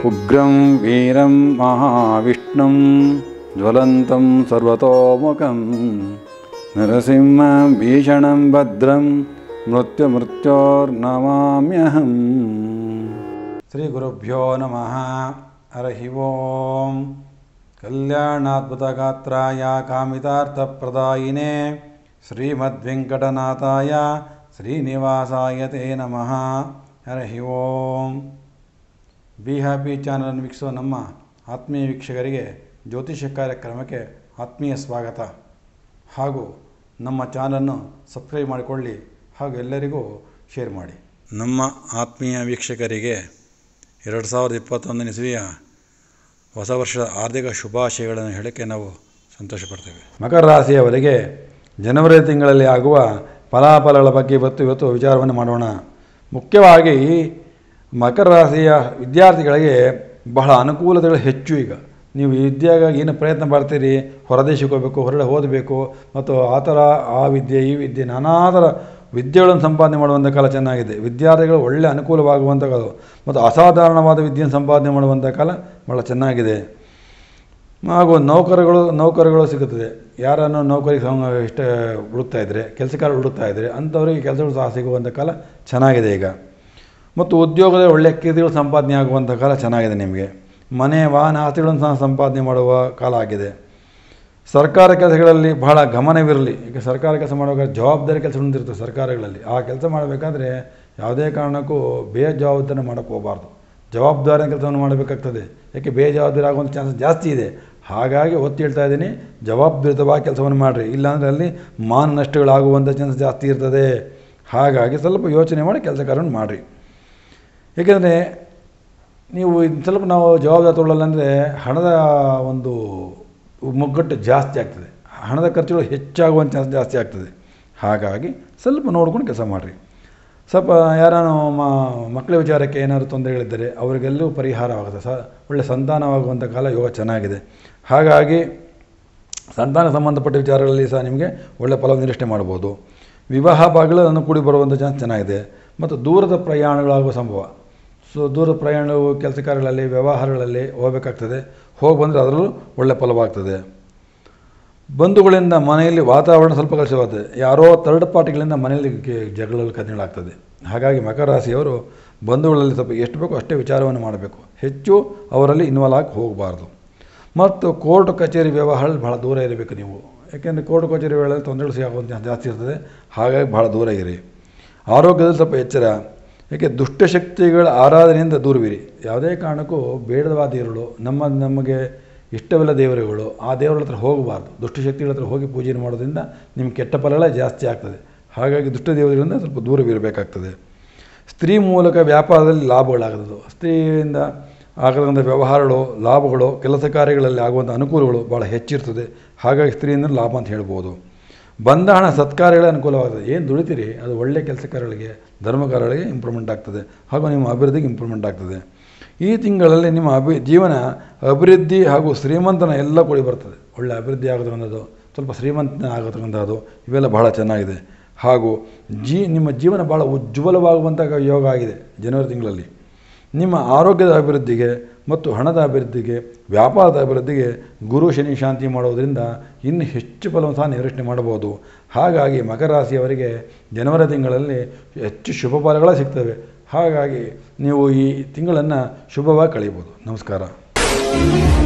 ಉಗ್ರಂ ವೀರಂ ಮಹಾವಿಷ್ಣುಂ ಜ್ವಲಂತಂ ಸರ್ವತೋಮುಖಂ ನರಸಿಂಹಂ ಭೀಷಣಂ ಭದ್ರಂ ಮೃತ್ಯುಮೃತ್ಯೋರ್ನಮಾಮ್ಯಹಂ ಶ್ರೀ ಗುರುಭ್ಯೋ ನಮಃ ಹರಿ ಓಂ ಕಲ್ಯಾಣಾದ್ಭುತಗಾತ್ರಾಯ ಕಾಮಿತಾರ್ಥಪ್ರದಾಯಿನೇ ಶ್ರೀಮದ್ವೆಂಕಟನಾಥಾಯ ಶ್ರೀನಿವಾಸಾಯ ತೇ ನಮಃ ಹರಿ ಓಂ ಬಿ ಹ್ಯಾಪಿ ಚಾನಲನ್ನು ವೀಕ್ಷಿಸುವ ನಮ್ಮ ಆತ್ಮೀಯ ವೀಕ್ಷಕರಿಗೆ ಜ್ಯೋತಿಷ್ಯ ಕಾರ್ಯಕ್ರಮಕ್ಕೆ ಆತ್ಮೀಯ ಸ್ವಾಗತ ಹಾಗೂ ನಮ್ಮ ಚಾನಲನ್ನು ಸಬ್ಸ್ಕ್ರೈಬ್ ಮಾಡಿಕೊಳ್ಳಿ ಹಾಗೂ ಎಲ್ಲರಿಗೂ ಶೇರ್ ಮಾಡಿ ನಮ್ಮ ಆತ್ಮೀಯ ವೀಕ್ಷಕರಿಗೆ ಎರಡು ಸಾವಿರದ ಇಪ್ಪತ್ತೊಂದನೇ ಇಸವಿಯ ಹೊಸ ವರ್ಷದ ಆರ್ಥಿಕ ಶುಭಾಶಯಗಳನ್ನು ಹೇಳೋಕ್ಕೆ ನಾವು ಸಂತೋಷಪಡ್ತೇವೆ ಮಕರ ರಾಶಿಯವರಿಗೆ ಜನವರಿ ತಿಂಗಳಲ್ಲಿ ಆಗುವ ಫಲಾಫಲಗಳ ಬಗ್ಗೆ ಇವತ್ತು ಇವತ್ತು ವಿಚಾರವನ್ನು ಮಾಡೋಣ ಮುಖ್ಯವಾಗಿ ಮಕರ ರಾಶಿಯ ವಿದ್ಯಾರ್ಥಿಗಳಿಗೆ ಬಹಳ ಅನುಕೂಲತೆಗಳು ಹೆಚ್ಚು ಈಗ ನೀವು ವಿದ್ಯೆಗಾಗಿ ಏನು ಪ್ರಯತ್ನ ಮಾಡ್ತೀರಿ ಹೊರದೇಶಕ್ಕೆ ಹೋಗಬೇಕು ಹೊರಗಡೆ ಓದಬೇಕು ಮತ್ತು ಆ ಥರ ಆ ವಿದ್ಯೆ ಈ ವಿದ್ಯೆ ನಾನಾ ಥರ ವಿದ್ಯೆಗಳನ್ನು ಸಂಪಾದನೆ ಮಾಡುವಂಥ ಕಾಲ ಚೆನ್ನಾಗಿದೆ ವಿದ್ಯಾರ್ಥಿಗಳು ಒಳ್ಳೆಯ ಅನುಕೂಲವಾಗುವಂಥ ಕಾಲ ಮತ್ತು ಅಸಾಧಾರಣವಾದ ವಿದ್ಯೆಯನ್ನು ಸಂಪಾದನೆ ಮಾಡುವಂಥ ಕಾಲ ಭಾಳ ಚೆನ್ನಾಗಿದೆ ಹಾಗೂ ನೌಕರಗಳು ನೌಕರಗಳು ಸಿಗುತ್ತದೆ ಯಾರನ್ನು ನೌಕರಿಗೆ ಸಂ ಇಷ್ಟ ಹುಡುಕ್ತಾ ಇದ್ದರೆ ಕೆಲಸಕಾರ ಹುಡುಕ್ತಾ ಇದ್ದರೆ ಅಂಥವರಿಗೆ ಕೆಲಸಗಳು ಸಹ ಸಿಗುವಂಥ ಕಾಲ ಚೆನ್ನಾಗಿದೆ ಈಗ ಮತ್ತು ಉದ್ಯೋಗದ ಒಳ್ಳೆಯ ಕೀರ್ತಿಗಳು ಸಂಪಾದನೆ ಆಗುವಂಥ ಕಾಲ ಚೆನ್ನಾಗಿದೆ ನಿಮಗೆ ಮನೆ ವಾಹನ ಆಸ್ತಿಗಳನ್ನು ಸಹ ಸಂಪಾದನೆ ಮಾಡುವ ಕಾಲ ಆಗಿದೆ ಸರ್ಕಾರ ಕೆಲಸಗಳಲ್ಲಿ ಬಹಳ ಗಮನವಿರಲಿ ಈಗ ಸರ್ಕಾರ ಕೆಲಸ ಮಾಡುವಾಗ ಜವಾಬ್ದಾರಿ ಕೆಲಸ ಇರ್ತದೆ ಸರ್ಕಾರಗಳಲ್ಲಿ ಆ ಕೆಲಸ ಮಾಡಬೇಕಾದ್ರೆ ಯಾವುದೇ ಕಾರಣಕ್ಕೂ ಬೇಜವಾಬ್ದಾರಿ ಮಾಡೋಕ್ಕೆ ಹೋಗಬಾರ್ದು ಜವಾಬ್ದಾರಿ ಕೆಲಸವನ್ನು ಮಾಡಬೇಕಾಗ್ತದೆ ಯಾಕೆ ಬೇಜವಾಬ್ದಾರಿ ಆಗುವಂಥ ಚಾನ್ಸಸ್ ಜಾಸ್ತಿ ಇದೆ ಹಾಗಾಗಿ ಒತ್ತಿ ಹೇಳ್ತಾ ಇದ್ದೀನಿ ಜವಾಬ್ದಾರಿತವಾಗಿ ಕೆಲಸವನ್ನು ಮಾಡಿರಿ ಇಲ್ಲಾಂದರೆ ಅಲ್ಲಿ ಮಾನ ನಷ್ಟಗಳಾಗುವಂಥ ಚಾನ್ಸ್ ಜಾಸ್ತಿ ಇರ್ತದೆ ಹಾಗಾಗಿ ಸ್ವಲ್ಪ ಯೋಚನೆ ಮಾಡಿ ಕೆಲಸ ಕಾರ್ಯವನ್ನು ಮಾಡಿರಿ ಏಕೆಂದರೆ ನೀವು ಇನ್ನು ಸ್ವಲ್ಪ ನಾವು ಜವಾಬ್ದಾರಿ ತೊಗೊಳ್ಳಲ್ಲ ಅಂದರೆ ಹಣದ ಒಂದು ಮುಗ್ಗಟ್ಟು ಜಾಸ್ತಿ ಆಗ್ತದೆ ಹಣದ ಖರ್ಚುಗಳು ಹೆಚ್ಚಾಗುವಂಥ ಚಾನ್ಸ್ ಜಾಸ್ತಿ ಆಗ್ತದೆ ಹಾಗಾಗಿ ಸ್ವಲ್ಪ ನೋಡ್ಕೊಂಡು ಕೆಲಸ ಮಾಡಿರಿ ಸ್ವಲ್ಪ ಯಾರಾನು ಮಕ್ಕಳ ವಿಚಾರಕ್ಕೆ ಏನಾದರೂ ತೊಂದರೆಗಳಿದ್ದರೆ ಅವರಿಗೆಲ್ಲೂ ಪರಿಹಾರವಾಗುತ್ತೆ ಸ ಒಳ್ಳೆಯ ಸಂತಾನವಾಗುವಂಥ ಕಾಲ ಯೋಗ ಚೆನ್ನಾಗಿದೆ ಹಾಗಾಗಿ ಸಂತಾನ ಸಂಬಂಧಪಟ್ಟ ವಿಚಾರಗಳಲ್ಲಿ ಸಹ ನಿಮಗೆ ಒಳ್ಳೆಯ ಫಲ ನಿರೀಕ್ಷೆ ಮಾಡ್ಬೋದು ವಿವಾಹ ಭಾಗಗಳು ಅನ್ನು ಕೂಡಿ ಬರುವಂಥ ಚಾನ್ಸ್ ಚೆನ್ನಾಗಿದೆ ಮತ್ತು ದೂರದ ಪ್ರಯಾಣಗಳಾಗುವ ಸಂಭವ ಸೊ ದೂರದ ಪ್ರಯಾಣವು ಕೆಲಸ ಕಾರ್ಯಗಳಲ್ಲಿ ವ್ಯವಹಾರಗಳಲ್ಲಿ ಹೋಗಬೇಕಾಗ್ತದೆ ಹೋಗಿ ಬಂದರೆ ಅದರಲ್ಲೂ ಒಳ್ಳೆಯ ಫಲವಾಗ್ತದೆ ಬಂಧುಗಳಿಂದ ಮನೆಯಲ್ಲಿ ವಾತಾವರಣ ಸ್ವಲ್ಪ ಕಲುಷವಾಗ್ತದೆ ಯಾರೋ ಥರ್ಡ್ ಪಾರ್ಟಿಗಳಿಂದ ಮನೆಯಲ್ಲಿ ಗೆ- ಜಗಳಗಳು ಕದಗಳಾಗ್ತದೆ ಹಾಗಾಗಿ ಮಕರ ರಾಶಿಯವರು ಬಂಧುಗಳಲ್ಲಿ ಸ್ವಲ್ಪ ಎಷ್ಟು ಬೇಕೋ ಅಷ್ಟೇ ವಿಚಾರವನ್ನು ಮಾಡಬೇಕು ಹೆಚ್ಚು ಅವರಲ್ಲಿ ಇನ್ವಾಲ್ವ್ ಆಗಿ ಹೋಗಬಾರ್ದು ಮತ್ತು ಕೋರ್ಟ್ ಕಚೇರಿ ವ್ಯವಹಾರ ಭಾಳ ದೂರ ಇರಬೇಕು ನೀವು ಯಾಕೆಂದರೆ ಕೋರ್ಟ್ ಕಚೇರಿ ವೇಳೆಯಲ್ಲಿ ತೊಂದರೆಗಳು ಸಿಗುವಂಥ ಜಾಸ್ತಿ ಇರ್ತದೆ ಹಾಗಾಗಿ ಭಾಳ ದೂರ ಇರಿ ಆರೋಗ್ಯದಲ್ಲಿ ಸ್ವಲ್ಪ ಎಚ್ಚರ ಏಕೆ ದುಷ್ಟಶಕ್ತಿಗಳ ಆರಾಧನೆಯಿಂದ ದೂರವಿರಿ ಯಾವುದೇ ಕಾರಣಕ್ಕೂ ಬೇಡವಾದ ದೇವರುಗಳು ನಮ್ಮ ನಮಗೆ ಇಷ್ಟವಿಲ್ಲ ದೇವರುಗಳು ಆ ದೇವರ ಹತ್ರ ಹೋಗಬಾರ್ದು ದುಷ್ಟಶಕ್ತಿಗಳ ಹತ್ರ ಹೋಗಿ ಪೂಜೆ ಮಾಡೋದ್ರಿಂದ ನಿಮ್ಗೆ ಕೆಟ್ಟ ಫಲಗಳೇ ಜಾಸ್ತಿ ಆಗ್ತದೆ ಹಾಗಾಗಿ ದುಷ್ಟ ದೇವರುಗಳಿಂದ ಸ್ವಲ್ಪ ದೂರವಿರಬೇಕಾಗ್ತದೆ ಸ್ತ್ರೀ ಮೂಲಕ ವ್ಯಾಪಾರದಲ್ಲಿ ಲಾಭಗಳಾಗೋದು ಸ್ತ್ರೀಯಿಂದ ಆಗದಂಥ ವ್ಯವಹಾರಗಳು ಲಾಭಗಳು ಕೆಲಸ ಕಾರ್ಯಗಳಲ್ಲಿ ಆಗುವಂಥ ಅನುಕೂಲಗಳು ಭಾಳ ಹೆಚ್ಚಿರ್ತದೆ ಹಾಗಾಗಿ ಸ್ತ್ರೀಯಿಂದ ಲಾಭ ಅಂತ ಹೇಳ್ಬೋದು ಬಂದ ಹಣ ಸತ್ಕಾರ್ಯಗಳೇ ಅನುಕೂಲವಾಗ್ತದೆ ಏನು ದುಡಿತೀರಿ ಅದು ಒಳ್ಳೆಯ ಕೆಲಸ ಕಾರ್ಯಗಳಿಗೆ ಧರ್ಮ ಕಾರ್ಯಗಳಿಗೆ ಇಂಪ್ರೂವ್ಮೆಂಟ್ ಆಗ್ತದೆ ಹಾಗೂ ನಿಮ್ಮ ಅಭಿವೃದ್ಧಿಗೆ ಇಂಪ್ರೂವ್ಮೆಂಟ್ ಆಗ್ತದೆ ಈ ತಿಂಗಳಲ್ಲಿ ನಿಮ್ಮ ಅಭಿ ಜೀವನ ಅಭಿವೃದ್ಧಿ ಹಾಗೂ ಶ್ರೀಮಂತನ ಎಲ್ಲ ಕೂಡಿ ಬರ್ತದೆ ಒಳ್ಳೆಯ ಅಭಿವೃದ್ಧಿ ಆಗೋದ್ರಂಥದ್ದು ಸ್ವಲ್ಪ ಶ್ರೀಮಂತನ ಆಗೋದ್ರಂಥದ್ದು ಇವೆಲ್ಲ ಬಹಳ ಚೆನ್ನಾಗಿದೆ ಹಾಗೂ ಜೀ ನಿಮ್ಮ ಜೀವನ ಭಾಳ ಉಜ್ವಲವಾಗುವಂಥ ಯೋಗ ಆಗಿದೆ ಜನವರಿ ತಿಂಗಳಲ್ಲಿ ನಿಮ್ಮ ಆರೋಗ್ಯದ ಅಭಿವೃದ್ಧಿಗೆ ಮತ್ತು ಹಣದ ಅಭಿವೃದ್ಧಿಗೆ ವ್ಯಾಪಾರದ ಅಭಿವೃದ್ಧಿಗೆ ಗುರು ಶನಿ ಶಾಂತಿ ಮಾಡೋದರಿಂದ ಇನ್ನು ಹೆಚ್ಚು ಫಲವನ್ನು ಸಹ ನಿರೀಕ್ಷಣೆ ಮಾಡಬಹುದು ಹಾಗಾಗಿ ಮಕರ ರಾಶಿಯವರಿಗೆ ಜನವರಿ ತಿಂಗಳಲ್ಲಿ ಹೆಚ್ಚು ಶುಭ ಫಲಗಳೇ ಸಿಗ್ತವೆ ಹಾಗಾಗಿ ನೀವು ಈ ತಿಂಗಳನ್ನು ಶುಭವಾಗಿ ಕಳೀಬೋದು ನಮಸ್ಕಾರ